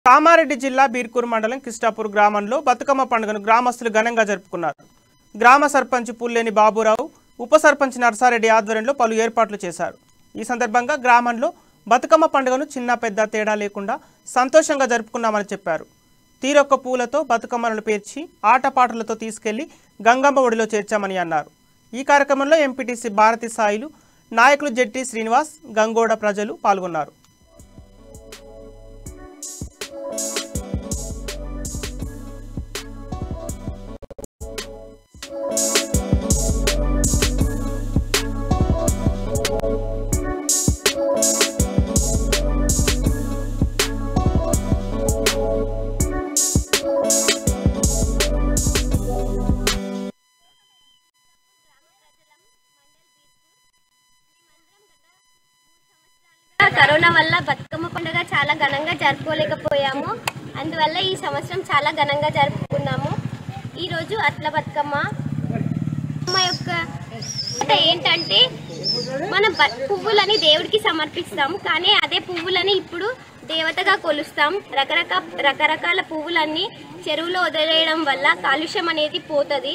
కామారెడ్డి జిల్లా బీర్కూర్ మండలం కిష్టాపూర్ గ్రామంలో బతుకమ్మ పండుగను గ్రామస్తులు ఘనంగా జరుపుకున్నారు గ్రామ సర్పంచ్ పుల్లేని బాబురావు ఉప సర్పంచ్ నర్సారెడ్డి ఆధ్వర్యంలో పలు ఏర్పాట్లు చేశారు ఈ సందర్భంగా గ్రామంలో బతుకమ్మ పండుగను చిన్న పెద్ద తేడా లేకుండా సంతోషంగా జరుపుకున్నామని చెప్పారు తీరొక్క పూలతో బతుకమ్మలను పేర్చి ఆటపాటలతో తీసుకెళ్లి గంగమ్మ ఒడిలో చేర్చామని అన్నారు ఈ కార్యక్రమంలో ఎంపీటీసీ భారతి సాయిలు నాయకులు జెట్టి శ్రీనివాస్ గంగోడ ప్రజలు పాల్గొన్నారు కరోనా వల్ల బతుకమ్మ పండుగ చాలా ఘనంగా జరుపుకోలేకపోయాము అందువల్ల ఈ సంవత్సరం చాలా ఘనంగా జరుపుకున్నాము ఈరోజు అట్ల బతుకమ్మ అమ్మ యొక్క అంటే ఏంటంటే మనం బ- పువ్వులని దేవుడికి సమర్పిస్తాం కానీ అదే పువ్వులని ఇప్పుడు దేవతగా కొలుస్తాం రకరకాల రకరకాల పువ్వులన్నీ చెరువులో వదిలేయడం వల్ల కాలుష్యం అనేది పోతుంది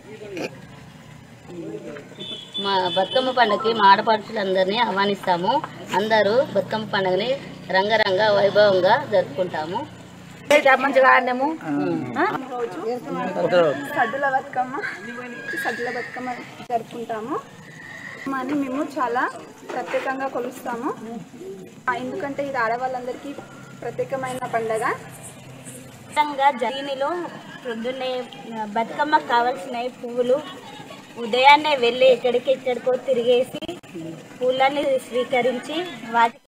మా బతుకమ్మ పండుగకి మా ఆడపడుచులందరినీ ఆహ్వానిస్తాము అందరూ బతుకమ్మ పండుగని రంగరంగ వైభవంగా జరుపుకుంటాము మంచిగా ఆడినాము సద్దుల బతుకమ్మ సద్దుల బతుకమ్మ జరుపుకుంటాము అని మేము చాలా ప్రత్యేకంగా కొలుస్తాము ఆ, ఎందుకంటే ఇది ఆడవాళ్ళందరికీ ప్రత్యేకమైన పండగ విధంగా దీనిలో పొద్దున్నే బతుకమ్మకు కావాల్సిన పువ్వులు ఉదయాన్నే వెళ్ళి ఎక్కడికి ఎక్కడికో తిరిగేసి పూలన్నీ స్వీకరించి వాటి